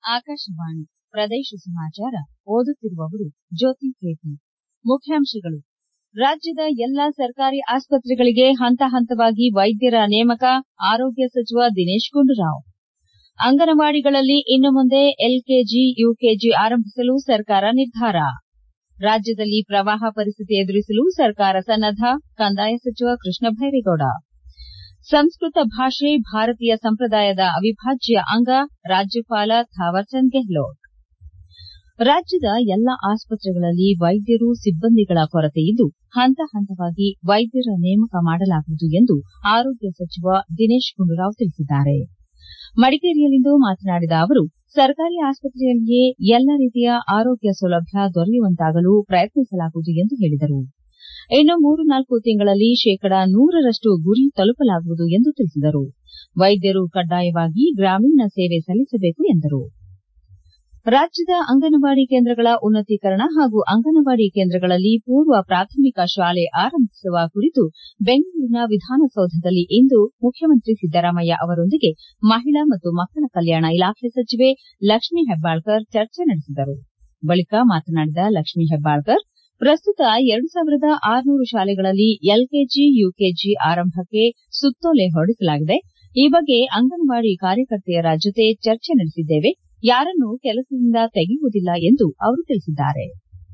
ಆಕಾಶವಾಣಿ ಪ್ರದೇಶ ಸಮಾಚಾರ ಓದುತ್ತಿರುವವರು ಜ್ಯೋತಿ ಕೇತಿ ಮುಖ್ಯಾಂಶಗಳು ರಾಜ್ಯದ ಎಲ್ಲಾ ಸರ್ಕಾರಿ ಆಸ್ಪತ್ರೆಗಳಿಗೆ ಹಂತ ಹಂತವಾಗಿ ವೈದ್ಯರ ನೇಮಕ ಆರೋಗ್ಯ ಸಚಿವ ದಿನೇಶ್ ಗುಂಡೂರಾವ್ ಅಂಗನವಾಡಿಗಳಲ್ಲಿ ಇನ್ನು ಮುಂದೆ ಎಲ್ಕೆಜಿ ಯುಕೆಜಿ ಆರಂಭಿಸಲು ಸರ್ಕಾರ ನಿರ್ಧಾರ ರಾಜ್ಯದಲ್ಲಿ ಪ್ರವಾಹ ಪರಿಸ್ಥಿತಿ ಎದುರಿಸಲು ಸರ್ಕಾರ ಸನ್ನದ್ದ ಕಂದಾಯ ಸಚಿವ ಕೃಷ್ಣ ಬೈರೇಗೌಡ ಸಂಸ್ಕೃತ ಭಾಷೆ ಭಾರತೀಯ ಸಂಪ್ರದಾಯದ ಅವಿಭಾಜ್ಯ ಅಂಗ ರಾಜ್ಯಪಾಲ ಥಾವರ್ಚಂದ್ ಗೆಹ್ಲೋಟ್ ರಾಜ್ಯದ ಎಲ್ಲಾ ಆಸ್ಪತ್ರೆಗಳಲ್ಲಿ ವೈದ್ಯರು ಸಿಬ್ಬಂದಿಗಳ ಕೊರತೆಯಿದ್ದು ಹಂತ ಹಂತವಾಗಿ ವೈದ್ಯರ ನೇಮಕ ಮಾಡಲಾಗುವುದು ಎಂದು ಆರೋಗ್ಯ ಸಚಿವ ದಿನೇಶ್ ಗುಂಡೂರಾವ್ ತಿಳಿಸಿದ್ದಾರೆ ಮಡಿಕೇರಿಯಲ್ಲಿಂದು ಮಾತನಾಡಿದ ಅವರು ಸರ್ಕಾರಿ ಆಸ್ಪತ್ರೆಯಲ್ಲಿಯೇ ಎಲ್ಲಾ ರೀತಿಯ ಆರೋಗ್ಯ ಸೌಲಭ್ಯ ದೊರೆಯುವಂತಾಗಲು ಪ್ರಯತ್ನಿಸಲಾಗುವುದು ಎಂದು ಹೇಳಿದರು ಇನ್ನು ಮೂರು ನಾಲ್ಕು ತಿಂಗಳಲ್ಲಿ ಶೇಕಡಾ ನೂರರಷ್ಟು ಗುರಿ ತಲುಪಲಾಗುವುದು ಎಂದು ತಿಳಿಸಿದರು ವೈದ್ಯರು ಕಡ್ಡಾಯವಾಗಿ ಗ್ರಾಮೀಣ ಸೇವೆ ಸಲ್ಲಿಸಬೇಕು ಎಂದರು ರಾಜ್ಯದ ಅಂಗನವಾಡಿ ಕೇಂದ್ರಗಳ ಉನ್ನತೀಕರಣ ಹಾಗೂ ಅಂಗನವಾಡಿ ಕೇಂದ್ರಗಳಲ್ಲಿ ಪೂರ್ವ ಪ್ರಾಥಮಿಕ ಶಾಲೆ ಆರಂಭಿಸುವ ಕುರಿತು ಬೆಂಗಳೂರಿನ ವಿಧಾನಸೌಧದಲ್ಲಿ ಇಂದು ಮುಖ್ಯಮಂತ್ರಿ ಸಿದ್ದರಾಮಯ್ಯ ಅವರೊಂದಿಗೆ ಮಹಿಳಾ ಮತ್ತು ಮಕ್ಕಳ ಕಲ್ಯಾಣ ಇಲಾಖೆ ಸಚಿವೆ ಲಕ್ಷ್ಮೀ ಹೆಬ್ಬಾಳ್ಕರ್ ಚರ್ಚೆ ನಡೆಸಿದರು ಬಳಿಕ ಮಾತನಾಡಿದ ಲಕ್ಷ್ಮೀ ಹೆಬ್ಬಾಳ್ಕರ್ ಪ್ರಸ್ತುತ ಎರಡು ಸಾವಿರದ ಆರುನೂರು ಶಾಲೆಗಳಲ್ಲಿ ಎಲ್ಕೆಜಿ ಯುಕೆಜಿ ಆರಂಭಕ್ಕೆ ಸುತ್ತೋಲೆ ಹೊರಡಿಸಲಾಗಿದೆ ಈ ಬಗ್ಗೆ ಅಂಗನವಾಡಿ ಕಾರ್ಯಕರ್ತೆಯರ ಜೊತೆ ಚರ್ಚೆ ನಡೆಸಿದ್ದೇವೆ ಯಾರನ್ನೂ ಕೆಲಸದಿಂದ ತೆಗೆಯುವುದಿಲ್ಲ ಎಂದು ಅವರು ತಿಳಿಸಿದ್ದಾರೆ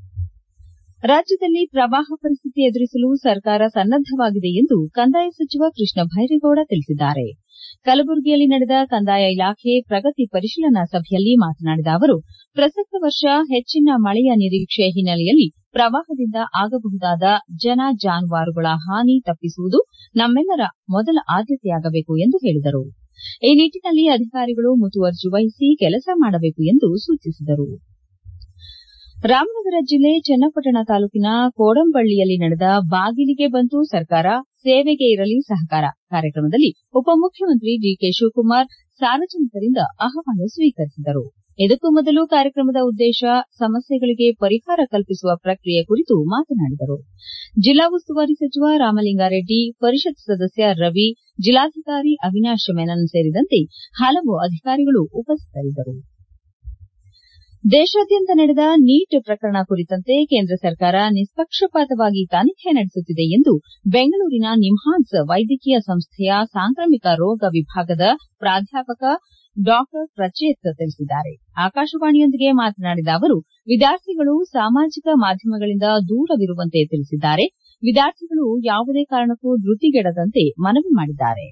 ರಾಜ್ಯದಲ್ಲಿ ಪ್ರವಾಹ ಪರಿಸ್ಥಿತಿ ಎದುರಿಸಲು ಸರ್ಕಾರ ಸನ್ನದ್ದವಾಗಿದೆ ಎಂದು ಕಂದಾಯ ಸಚಿವ ಕೃಷ್ಣ ಬೈರೇಗೌಡ ತಿಳಿಸಿದ್ದಾರೆ ಕಲಬುರಗಿಯಲ್ಲಿ ನಡೆದ ಕಂದಾಯ ಇಲಾಖೆ ಪ್ರಗತಿ ಪರಿಶೀಲನಾ ಸಭೆಯಲ್ಲಿ ಮಾತನಾಡಿದ ಅವರು ಪ್ರಸಕ್ತ ವರ್ಷ ಹೆಚ್ಚಿನ ಮಳೆಯ ನಿರೀಕ್ಷೆ ಹಿನ್ನೆಲೆಯಲ್ಲಿ ಪ್ರವಾಹದಿಂದ ಆಗಬಹುದಾದ ಜನ ಜಾನುವಾರುಗಳ ಹಾನಿ ತಪ್ಪಿಸುವುದು ನಮ್ಮೆಲ್ಲರ ಮೊದಲ ಆದ್ಯತೆಯಾಗಬೇಕು ಎಂದು ಹೇಳಿದರು ಈ ನಿಟ್ಟಿನಲ್ಲಿ ಅಧಿಕಾರಿಗಳು ಮುತುವರ್ಜಿ ವಹಿಸಿ ಕೆಲಸ ಮಾಡಬೇಕು ಎಂದು ಸೂಚಿಸಿದರು ರಾಮನಗರ ಜಿಲ್ಲೆ ಚನ್ನಪಟ್ಟಣ ತಾಲೂಕಿನ ಕೋಡಂಬಳ್ಳಿಯಲ್ಲಿ ನಡೆದ ಬಾಗಿಲಿಗೆ ಬಂತು ಸರ್ಕಾರ ಸೇವೆಗೆ ಇರಲಿ ಸಹಕಾರ ಕಾರ್ಯಕ್ರಮದಲ್ಲಿ ಉಪಮುಖ್ಯಮಂತ್ರಿ ಡಿಕೆ ಶಿವಕುಮಾರ್ ಸಾರ್ವಜನಿಕರಿಂದ ಅಹವಾಲು ಸ್ವೀಕರಿಸಿದರು ಇದಕ್ಕೂ ಮೊದಲು ಕಾರ್ಯಕ್ರಮದ ಉದ್ದೇಶ ಸಮಸ್ಯೆಗಳಿಗೆ ಪರಿಹಾರ ಕಲ್ಪಿಸುವ ಪ್ರಕ್ರಿಯೆ ಕುರಿತು ಮಾತನಾಡಿದರು ಜಿಲ್ಲಾ ಉಸ್ತುವಾರಿ ಸಚಿವ ರಾಮಲಿಂಗಾರೆಡ್ಡಿ ಪರಿಷತ್ ಸದಸ್ಯ ರವಿ ಜಿಲ್ಲಾಧಿಕಾರಿ ಅವಿನಾಶ್ ಮೆನನ್ ಸೇರಿದಂತೆ ಹಲವು ಅಧಿಕಾರಿಗಳು ಉಪಸ್ಥಿತರಿದ್ದರು ದೇಶಾದ್ಯಂತ ನಡೆದ ನೀಟ್ ಪ್ರಕರಣ ಕುರಿತಂತೆ ಕೇಂದ್ರ ಸರ್ಕಾರ ನಿಷ್ಪಕ್ಷಪಾತವಾಗಿ ತನಿಖೆ ನಡೆಸುತ್ತಿದೆ ಎಂದು ಬೆಂಗಳೂರಿನ ನಿಮ್ಹಾನ್ಸ್ ವೈದ್ಯಕೀಯ ಸಂಸ್ಥೆಯ ಸಾಂಕ್ರಾಮಿಕ ರೋಗ ವಿಭಾಗದ ಪ್ರಾಧ್ಯಾಪಕ ಡಾ ಪ್ರಚೇತ್ ತಿಳಿಸಿದ್ದಾರೆ ಆಕಾಶವಾಣಿಯೊಂದಿಗೆ ಮಾತನಾಡಿದ ಅವರು ವಿದ್ಯಾರ್ಥಿಗಳು ಸಾಮಾಜಿಕ ಮಾಧ್ಯಮಗಳಿಂದ ದೂರವಿರುವಂತೆ ತಿಳಿಸಿದ್ದಾರೆ ವಿದ್ಯಾರ್ಥಿಗಳು ಯಾವುದೇ ಕಾರಣಕ್ಕೂ ಧೃತಿಗೆಡದಂತೆ ಮನವಿ ಮಾಡಿದ್ದಾರೆ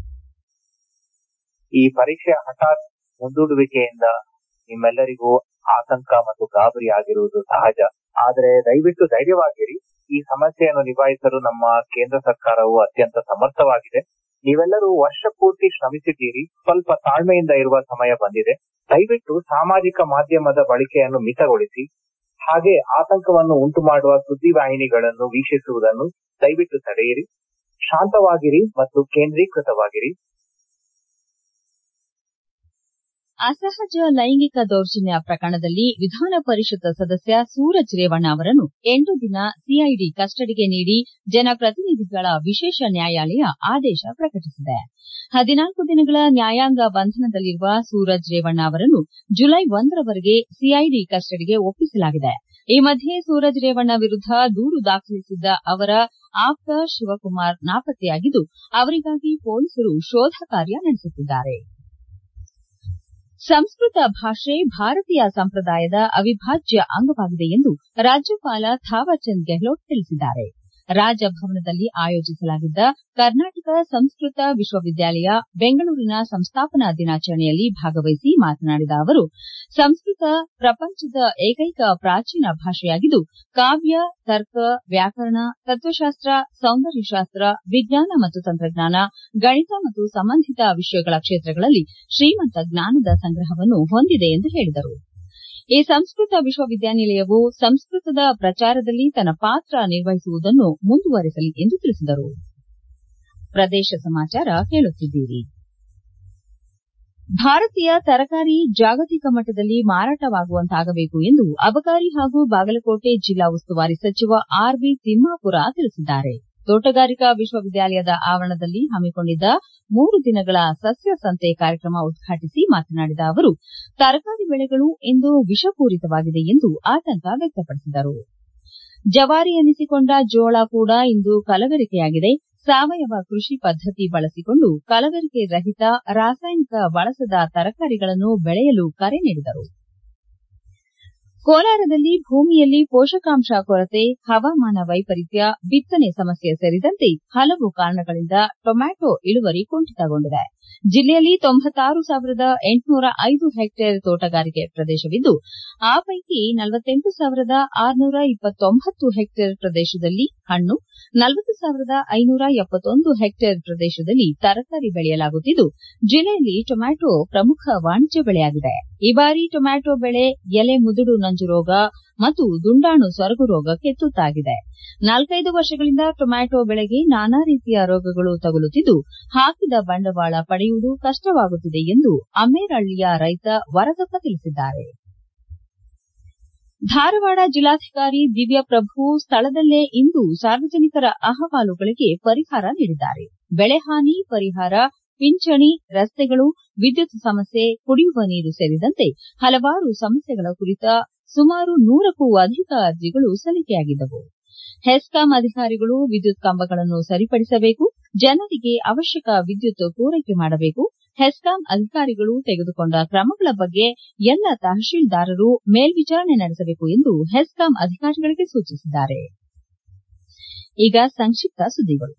ಈ ಪರೀಕ್ಷೆ ಹಠಾತ್ ಮುಂದೂಡುವಿಕೆಯಿಂದ ನಿಮ್ಮೆಲ್ಲರಿಗೂ ಆತಂಕ ಮತ್ತು ಗಾಬರಿ ಆಗಿರುವುದು ಸಹಜ ಆದರೆ ದಯವಿಟ್ಟು ಧೈರ್ಯವಾಗಿರಿ ಈ ಸಮಸ್ಯೆಯನ್ನು ನಿಭಾಯಿಸಲು ನಮ್ಮ ಕೇಂದ್ರ ಸರ್ಕಾರವು ಅತ್ಯಂತ ಸಮರ್ಥವಾಗಿದೆ ನೀವೆಲ್ಲರೂ ವರ್ಷ ಪೂರ್ತಿ ಶ್ರಮಿಸಿದ್ದೀರಿ ಸ್ವಲ್ಪ ತಾಳ್ಮೆಯಿಂದ ಇರುವ ಸಮಯ ಬಂದಿದೆ ದಯವಿಟ್ಟು ಸಾಮಾಜಿಕ ಮಾಧ್ಯಮದ ಬಳಕೆಯನ್ನು ಮಿತಗೊಳಿಸಿ ಹಾಗೆ ಆತಂಕವನ್ನು ಉಂಟು ಮಾಡುವ ಸುದ್ದಿವಾಹಿನಿಗಳನ್ನು ವೀಕ್ಷಿಸುವುದನ್ನು ದಯವಿಟ್ಟು ತಡೆಯಿರಿ ಶಾಂತವಾಗಿರಿ ಮತ್ತು ಕೇಂದ್ರೀಕೃತವಾಗಿರಿ ಅಸಹಜ ಲೈಂಗಿಕ ದೌರ್ಜನ್ಯ ಪ್ರಕರಣದಲ್ಲಿ ವಿಧಾನ ಪರಿಷತ್ ಸದಸ್ಯ ಸೂರಜ್ ರೇವಣ್ಣ ಅವರನ್ನು ಎಂಟು ದಿನ ಸಿಐಡಿ ಕಸ್ಟಡಿಗೆ ನೀಡಿ ಜನಪ್ರತಿನಿಧಿಗಳ ವಿಶೇಷ ನ್ಯಾಯಾಲಯ ಆದೇಶ ಪ್ರಕಟಿಸಿದೆ ಹದಿನಾಲ್ಕು ದಿನಗಳ ನ್ಯಾಯಾಂಗ ಬಂಧನದಲ್ಲಿರುವ ಸೂರಜ್ ರೇವಣ್ಣ ಅವರನ್ನು ಜುಲೈ ಒಂದರವರೆಗೆ ಸಿಐಡಿ ಕಸ್ಟಡಿಗೆ ಒಪ್ಪಿಸಲಾಗಿದೆ ಈ ಮಧ್ಯೆ ಸೂರಜ್ ರೇವಣ್ಣ ವಿರುದ್ದ ದೂರು ದಾಖಲಿಸಿದ್ದ ಅವರ ಆಪ್ತ ಶಿವಕುಮಾರ್ ನಾಪತ್ತೆಯಾಗಿದ್ದು ಅವರಿಗಾಗಿ ಪೊಲೀಸರು ಶೋಧ ಕಾರ್ಯ ನಡೆಸುತ್ತಿದ್ದಾರೆ ಸಂಸ್ಕೃತ ಭಾಷೆ ಭಾರತೀಯ ಸಂಪ್ರದಾಯದ ಅವಿಭಾಜ್ಯ ಅಂಗವಾಗಿದೆ ಎಂದು ರಾಜ್ಯಪಾಲ ಥಾವರ್ಚಂದ್ ಗೆಹ್ಲೋಟ್ ತಿಳಿಸಿದ್ದಾರೆ ರಾಜಭವನದಲ್ಲಿ ಆಯೋಜಿಸಲಾಗಿದ್ದ ಕರ್ನಾಟಕ ಸಂಸ್ಕೃತ ವಿಶ್ವವಿದ್ಯಾಲಯ ಬೆಂಗಳೂರಿನ ಸಂಸ್ಥಾಪನಾ ದಿನಾಚರಣೆಯಲ್ಲಿ ಭಾಗವಹಿಸಿ ಮಾತನಾಡಿದ ಅವರು ಸಂಸ್ಕೃತ ಪ್ರಪಂಚದ ಏಕೈಕ ಪ್ರಾಚೀನ ಭಾಷೆಯಾಗಿದ್ದು ಕಾವ್ಯ ತರ್ಕ ವ್ಯಾಕರಣ ತತ್ವಶಾಸ್ತ್ರ ಸೌಂದರ್ಯಶಾಸ್ತ್ರ ವಿಜ್ಞಾನ ಮತ್ತು ತಂತ್ರಜ್ಞಾನ ಗಣಿತ ಮತ್ತು ಸಂಬಂಧಿತ ವಿಷಯಗಳ ಕ್ಷೇತ್ರಗಳಲ್ಲಿ ಶ್ರೀಮಂತ ಜ್ಞಾನದ ಸಂಗ್ರಹವನ್ನು ಹೊಂದಿದೆ ಎಂದು ಹೇಳಿದರು ಈ ಸಂಸ್ಕೃತ ವಿಶ್ವವಿದ್ಯಾನಿಲಯವು ಸಂಸ್ಕೃತದ ಪ್ರಚಾರದಲ್ಲಿ ತನ್ನ ಪಾತ್ರ ನಿರ್ವಹಿಸುವುದನ್ನು ಮುಂದುವರೆಸಲಿ ಎಂದು ತಿಳಿಸಿದರು ಪ್ರದೇಶ ಸಮಾಚಾರ ಕೇಳುತ್ತಿದ್ದೀರಿ ಭಾರತೀಯ ತರಕಾರಿ ಜಾಗತಿಕ ಮಟ್ಟದಲ್ಲಿ ಮಾರಾಟವಾಗುವಂತಾಗಬೇಕು ಎಂದು ಅಬಕಾರಿ ಹಾಗೂ ಬಾಗಲಕೋಟೆ ಜಿಲ್ಲಾ ಉಸ್ತುವಾರಿ ಸಚಿವ ಆರ್ ಬಿ ತಿಮ್ಮಾಪುರ ತಿಳಿಸಿದ್ದಾರೆ ತೋಟಗಾರಿಕಾ ವಿಶ್ವವಿದ್ಯಾಲಯದ ಆವರಣದಲ್ಲಿ ಹಮ್ಮಿಕೊಂಡಿದ್ದ ಮೂರು ದಿನಗಳ ಸಸ್ಯ ಸಂತೆ ಕಾರ್ಯಕ್ರಮ ಉದ್ಘಾಟಿಸಿ ಮಾತನಾಡಿದ ಅವರು ತರಕಾರಿ ಬೆಳೆಗಳು ಇಂದು ವಿಷಪೂರಿತವಾಗಿದೆ ಎಂದು ಆತಂಕ ವ್ಯಕ್ತಪಡಿಸಿದರು ಜವಾರಿ ಎನಿಸಿಕೊಂಡ ಜೋಳ ಕೂಡ ಇಂದು ಕಲಬೆರಕೆಯಾಗಿದೆ ಸಾವಯವ ಕೃಷಿ ಪದ್ದತಿ ಬಳಸಿಕೊಂಡು ಕಲಬೆರಕೆ ರಹಿತ ರಾಸಾಯನಿಕ ಬಳಸದ ತರಕಾರಿಗಳನ್ನು ಬೆಳೆಯಲು ಕರೆ ನೀಡಿದರು ಕೋಲಾರದಲ್ಲಿ ಭೂಮಿಯಲ್ಲಿ ಪೋಷಕಾಂಶ ಕೊರತೆ ಹವಾಮಾನ ವೈಪರೀತ್ಯ ಬಿತ್ತನೆ ಸಮಸ್ಯೆ ಸೇರಿದಂತೆ ಹಲವು ಕಾರಣಗಳಿಂದ ಟೊಮ್ಯಾಟೊ ಇಳುವರಿ ಕುಂಠಿತಗೊಂಡಿದೆ ಜಿಲ್ಲೆಯಲ್ಲಿ ತೊಂಬತ್ತಾರು ಸಾವಿರದ ಎಂಟುನೂರ ಐದು ಹೆಕ್ಟೇರ್ ತೋಟಗಾರಿಕೆ ಪ್ರದೇಶವಿದ್ದು ಆ ಪೈಕಿ ನಲವತ್ತೆಂಟು ಸಾವಿರದ ಆರುನೂರ ಇಪ್ಪತ್ತೊಂಬತ್ತು ಹೆಕ್ಟೇರ್ ಪ್ರದೇಶದಲ್ಲಿ ಹಣ್ಣು ನಲವತ್ತು ಸಾವಿರದ ಐನೂರ ಎಪ್ಪತ್ತೊಂದು ಹೆಕ್ಟೇರ್ ಪ್ರದೇಶದಲ್ಲಿ ತರಕಾರಿ ಬೆಳೆಯಲಾಗುತ್ತಿದ್ದು ಜಿಲ್ಲೆಯಲ್ಲಿ ಟೊಮ್ಯಾಟೊ ಪ್ರಮುಖ ವಾಣಿಜ್ಯ ಬೆಳೆಯಾಗಿದೆ ಈ ಬಾರಿ ಟೊಮ್ಯಾಟೊ ಬೆಳೆ ಎಲೆ ಮುದುಡು ನಂಜು ರೋಗ ಮತ್ತು ದುಂಡಾಣು ಸೊರಗು ರೋಗಕ್ಕೆ ತುತ್ತಾಗಿದೆ ನಾಲ್ಕೈದು ವರ್ಷಗಳಿಂದ ಟೊಮ್ಯಾಟೊ ಬೆಳೆಗೆ ನಾನಾ ರೀತಿಯ ರೋಗಗಳು ತಗುಲುತ್ತಿದ್ದು ಹಾಕಿದ ಬಂಡವಾಳ ಪಡೆಯುವುದು ಕಷ್ಟವಾಗುತ್ತಿದೆ ಎಂದು ಅಮ್ಮೇರಹಳ್ಳಿಯ ರೈತ ವರದಪ್ಪ ತಿಳಿಸಿದ್ದಾರೆ ಧಾರವಾಡ ಜಿಲ್ಲಾಧಿಕಾರಿ ದಿವ್ಯಪ್ರಭು ಸ್ಥಳದಲ್ಲೇ ಇಂದು ಸಾರ್ವಜನಿಕರ ಅಹವಾಲುಗಳಿಗೆ ಪರಿಹಾರ ನೀಡಿದ್ದಾರೆ ಬೆಳೆಹಾನಿ ಪರಿಹಾರ ಪಿಂಚಣಿ ರಸ್ತೆಗಳು ವಿದ್ಯುತ್ ಸಮಸ್ಯೆ ಕುಡಿಯುವ ನೀರು ಸೇರಿದಂತೆ ಹಲವಾರು ಸಮಸ್ಯೆಗಳ ಕುರಿತ ಸುಮಾರು ನೂರಕ್ಕೂ ಅಧಿಕ ಅರ್ಜಿಗಳು ಸಲ್ಲಿಕೆಯಾಗಿದ್ದವು ಹೆಸ್ಕಾಂ ಅಧಿಕಾರಿಗಳು ವಿದ್ಯುತ್ ಕಂಬಗಳನ್ನು ಸರಿಪಡಿಸಬೇಕು ಜನರಿಗೆ ಅವಶ್ಯಕ ವಿದ್ಯುತ್ ಪೂರೈಕೆ ಮಾಡಬೇಕು ಹೆಸ್ಕಾಂ ಅಧಿಕಾರಿಗಳು ತೆಗೆದುಕೊಂಡ ಕ್ರಮಗಳ ಬಗ್ಗೆ ಎಲ್ಲ ತಹಶೀಲ್ದಾರರು ಮೇಲ್ವಿಚಾರಣೆ ನಡೆಸಬೇಕು ಎಂದು ಹೆಸ್ಕಾಂ ಅಧಿಕಾರಿಗಳಿಗೆ ಸೂಚಿಸಿದ್ದಾರೆ ಈಗ ಸಂಕ್ಷಿಪ್ತ ಸುದ್ದಿಗಳು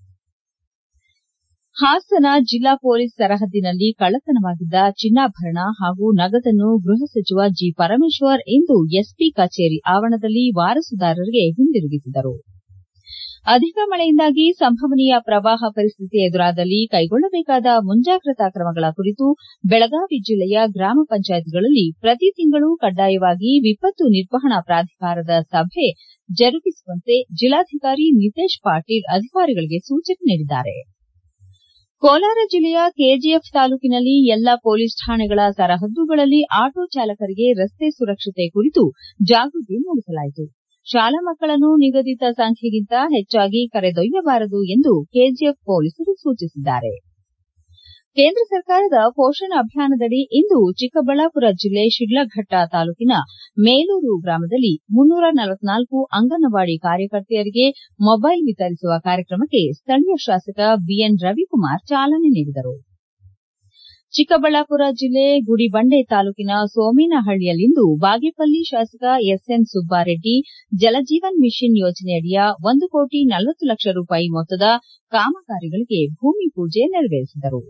ಹಾಸನ ಜಿಲ್ಲಾ ಪೊಲೀಸ್ ಸರಹದ್ದಿನಲ್ಲಿ ಕಳ್ಳತನವಾಗಿದ್ದ ಚಿನ್ನಾಭರಣ ಹಾಗೂ ನಗದನ್ನು ಗೃಹ ಸಚಿವ ಜಿ ಪರಮೇಶ್ವರ್ ಇಂದು ಎಸ್ಪಿ ಕಚೇರಿ ಆವರಣದಲ್ಲಿ ವಾರಸುದಾರರಿಗೆ ಹಿಂದಿರುಗಿಸಿದರು ಅಧಿಕ ಮಳೆಯಿಂದಾಗಿ ಸಂಭವನೀಯ ಪ್ರವಾಹ ಪರಿಸ್ಥಿತಿ ಎದುರಾದಲ್ಲಿ ಕೈಗೊಳ್ಳಬೇಕಾದ ಮುಂಜಾಗ್ರತಾ ಕ್ರಮಗಳ ಕುರಿತು ಬೆಳಗಾವಿ ಜಿಲ್ಲೆಯ ಗ್ರಾಮ ಪಂಚಾಯತ್ಗಳಲ್ಲಿ ಪ್ರತಿ ತಿಂಗಳು ಕಡ್ಡಾಯವಾಗಿ ವಿಪತ್ತು ನಿರ್ವಹಣಾ ಪ್ರಾಧಿಕಾರದ ಸಭೆ ಜರುಗಿಸುವಂತೆ ಜಿಲ್ಲಾಧಿಕಾರಿ ನಿತೇಶ್ ಪಾಟೀಲ್ ಅಧಿಕಾರಿಗಳಿಗೆ ಸೂಚನೆ ನೀಡಿದ್ದಾರೆ ಕೋಲಾರ ಜಿಲ್ಲೆಯ ಕೆಜಿಎಫ್ ತಾಲೂಕಿನಲ್ಲಿ ಎಲ್ಲಾ ಪೊಲೀಸ್ ಠಾಣೆಗಳ ಸರಹದ್ದುಗಳಲ್ಲಿ ಆಟೋ ಚಾಲಕರಿಗೆ ರಸ್ತೆ ಸುರಕ್ಷತೆ ಕುರಿತು ಜಾಗೃತಿ ಮೂಡಿಸಲಾಯಿತು ಶಾಲಾ ಮಕ್ಕಳನ್ನು ನಿಗದಿತ ಸಂಖ್ಯೆಗಿಂತ ಹೆಚ್ಚಾಗಿ ಕರೆದೊಯ್ಯಬಾರದು ಎಂದು ಕೆಜಿಎಫ್ ಪೊಲೀಸರು ಸೂಚಿಸಿದ್ದಾರೆ ಕೇಂದ್ರ ಸರ್ಕಾರದ ಪೋಷಣ್ ಅಭಿಯಾನದಡಿ ಇಂದು ಚಿಕ್ಕಬಳ್ಳಾಪುರ ಜಿಲ್ಲೆ ಶಿಡ್ಲಘಟ್ಟ ತಾಲೂಕಿನ ಮೇಲೂರು ಗ್ರಾಮದಲ್ಲಿ ಮುನ್ನೂರ ನಲವತ್ನಾಲ್ಕು ಅಂಗನವಾಡಿ ಕಾರ್ಯಕರ್ತೆಯರಿಗೆ ಮೊಬೈಲ್ ವಿತರಿಸುವ ಕಾರ್ಯಕ್ರಮಕ್ಕೆ ಸ್ಥಳೀಯ ಶಾಸಕ ಬಿಎನ್ ರವಿಕುಮಾರ್ ಚಾಲನೆ ನೀಡಿದರು ಚಿಕ್ಕಬಳ್ಳಾಪುರ ಜಿಲ್ಲೆ ಗುಡಿಬಂಡೆ ತಾಲೂಕಿನ ಸೋಮೇನಹಳ್ಳಿಯಲ್ಲಿಂದು ಬಾಗೇಪಲ್ಲಿ ಶಾಸಕ ಎಸ್ಎನ್ ಸುಬ್ಬಾರೆಡ್ಡಿ ಜಲಜೀವನ್ ಮಿಷನ್ ಯೋಜನೆಯಡಿಯ ಒಂದು ಕೋಟಿ ನಲವತ್ತು ಲಕ್ಷ ರೂಪಾಯಿ ಮೊತ್ತದ ಕಾಮಗಾರಿಗಳಿಗೆ ಭೂಮಿ ಪೂಜೆ ನೆರವೇರಿಸಿದರು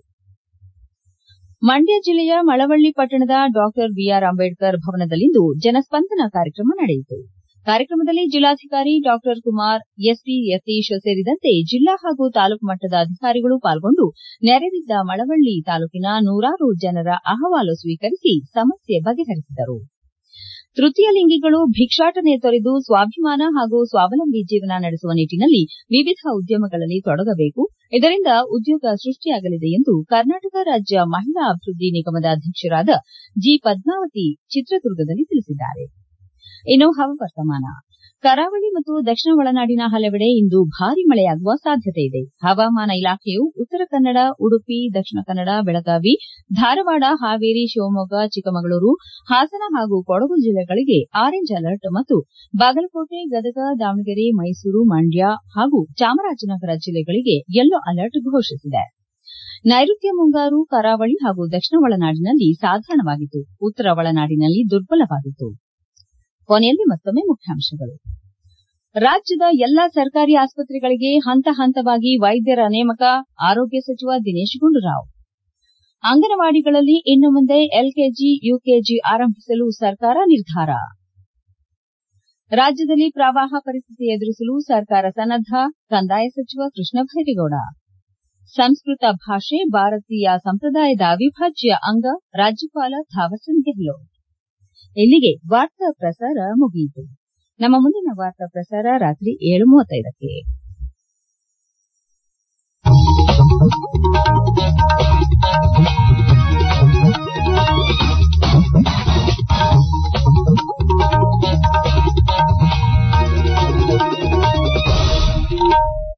ಮಂಡ್ಯ ಜಿಲ್ಲೆಯ ಮಳವಳ್ಳಿ ಪಟ್ಟಣದ ಡಾ ಬಿಆರ್ ಅಂಬೇಡ್ಕರ್ ಭವನದಲ್ಲಿಂದು ಜನಸ್ಪಂದನ ಕಾರ್ಯಕ್ರಮ ನಡೆಯಿತು ಕಾರ್ಯಕ್ರಮದಲ್ಲಿ ಜಿಲ್ಲಾಧಿಕಾರಿ ಡಾ ಕುಮಾರ್ ಎಸ್ಪಿ ಯತೀಶ್ ಸೇರಿದಂತೆ ಜಿಲ್ಲಾ ಹಾಗೂ ತಾಲೂಕು ಮಟ್ಟದ ಅಧಿಕಾರಿಗಳು ಪಾಲ್ಗೊಂಡು ನೆರೆದಿದ್ದ ಮಳವಳ್ಳಿ ತಾಲೂಕಿನ ನೂರಾರು ಜನರ ಅಹವಾಲು ಸ್ವೀಕರಿಸಿ ಸಮಸ್ಯೆ ಬಗೆಹರಿಸಿದರು ತೃತೀಯ ಲಿಂಗಿಗಳು ಭಿಕ್ಷಾಟನೆ ತೊರೆದು ಸ್ವಾಭಿಮಾನ ಹಾಗೂ ಸ್ವಾವಲಂಬಿ ಜೀವನ ನಡೆಸುವ ನಿಟ್ಟಿನಲ್ಲಿ ವಿವಿಧ ಉದ್ಯಮಗಳಲ್ಲಿ ತೊಡಗಬೇಕು ಇದರಿಂದ ಉದ್ಯೋಗ ಸೃಷ್ಟಿಯಾಗಲಿದೆ ಎಂದು ಕರ್ನಾಟಕ ರಾಜ್ಯ ಮಹಿಳಾ ಅಭಿವೃದ್ಧಿ ನಿಗಮದ ಅಧ್ಯಕ್ಷರಾದ ಜಿ ಪದ್ಮಾವತಿ ಚಿತ್ರದುರ್ಗದಲ್ಲಿ ತಿಳಿಸಿದ್ದಾರೆ ಇನ್ನು ಹವಾವರ್ತಮಾನ ಕರಾವಳಿ ಮತ್ತು ದಕ್ಷಿಣ ಒಳನಾಡಿನ ಹಲವೆಡೆ ಇಂದು ಭಾರೀ ಮಳೆಯಾಗುವ ಸಾಧ್ಯತೆ ಇದೆ ಹವಾಮಾನ ಇಲಾಖೆಯು ಉತ್ತರ ಕನ್ನಡ ಉಡುಪಿ ದಕ್ಷಿಣ ಕನ್ನಡ ಬೆಳಗಾವಿ ಧಾರವಾಡ ಹಾವೇರಿ ಶಿವಮೊಗ್ಗ ಚಿಕ್ಕಮಗಳೂರು ಹಾಸನ ಹಾಗೂ ಕೊಡಗು ಜಿಲ್ಲೆಗಳಿಗೆ ಆರೆಂಜ್ ಅಲರ್ಟ್ ಮತ್ತು ಬಾಗಲಕೋಟೆ ಗದಗ ದಾವಣಗೆರೆ ಮೈಸೂರು ಮಂಡ್ಯ ಹಾಗೂ ಚಾಮರಾಜನಗರ ಜಿಲ್ಲೆಗಳಿಗೆ ಯೆಲ್ಲೋ ಅಲರ್ಟ್ ಘೋಷಿಸಿದೆ ನೈಋತ್ಯ ಮುಂಗಾರು ಕರಾವಳಿ ಹಾಗೂ ದಕ್ಷಿಣ ಒಳನಾಡಿನಲ್ಲಿ ಸಾಧಾರಣವಾಗಿತ್ತು ಉತ್ತರ ಒಳನಾಡಿನಲ್ಲಿ ದುರ್ಬಲವಾಗಿತ್ತು ಕೊನೆಯಲ್ಲಿ ಮತ್ತೊಮ್ಮೆ ಮುಖ್ಯಾಂಶಗಳು ರಾಜ್ಯದ ಎಲ್ಲಾ ಸರ್ಕಾರಿ ಆಸ್ಪತ್ರೆಗಳಿಗೆ ಹಂತ ಹಂತವಾಗಿ ವೈದ್ಯರ ನೇಮಕ ಆರೋಗ್ಯ ಸಚಿವ ದಿನೇಶ್ ಗುಂಡೂರಾವ್ ಅಂಗನವಾಡಿಗಳಲ್ಲಿ ಇನ್ನು ಮುಂದೆ ಎಲ್ಕೆಜಿ ಯುಕೆಜಿ ಆರಂಭಿಸಲು ಸರ್ಕಾರ ನಿರ್ಧಾರ ರಾಜ್ಯದಲ್ಲಿ ಪ್ರವಾಹ ಪರಿಸ್ಥಿತಿ ಎದುರಿಸಲು ಸರ್ಕಾರ ಸನ್ನದ್ದ ಕಂದಾಯ ಸಚಿವ ಕೃಷ್ಣ ಭೈರೇಗೌಡ ಸಂಸ್ಕೃತ ಭಾಷೆ ಭಾರತೀಯ ಸಂಪ್ರದಾಯದ ಅವಿಭಾಜ್ಯ ಅಂಗ ರಾಜ್ಯಪಾಲ ಥಾವರ್ಚಂದ್ ಗೆಹ್ಲೋಟ್ ಇಲ್ಲಿಗೆ ವಾರ್ತಾ ಪ್ರಸಾರ ಮುಗಿಯಿತು ನಮ್ಮ ಮುಂದಿನ ವಾರ್ತಾ ಪ್ರಸಾರ ರಾತ್ರಿ ಏಳು ಮೂವತ್ತೈದಕ್ಕೆ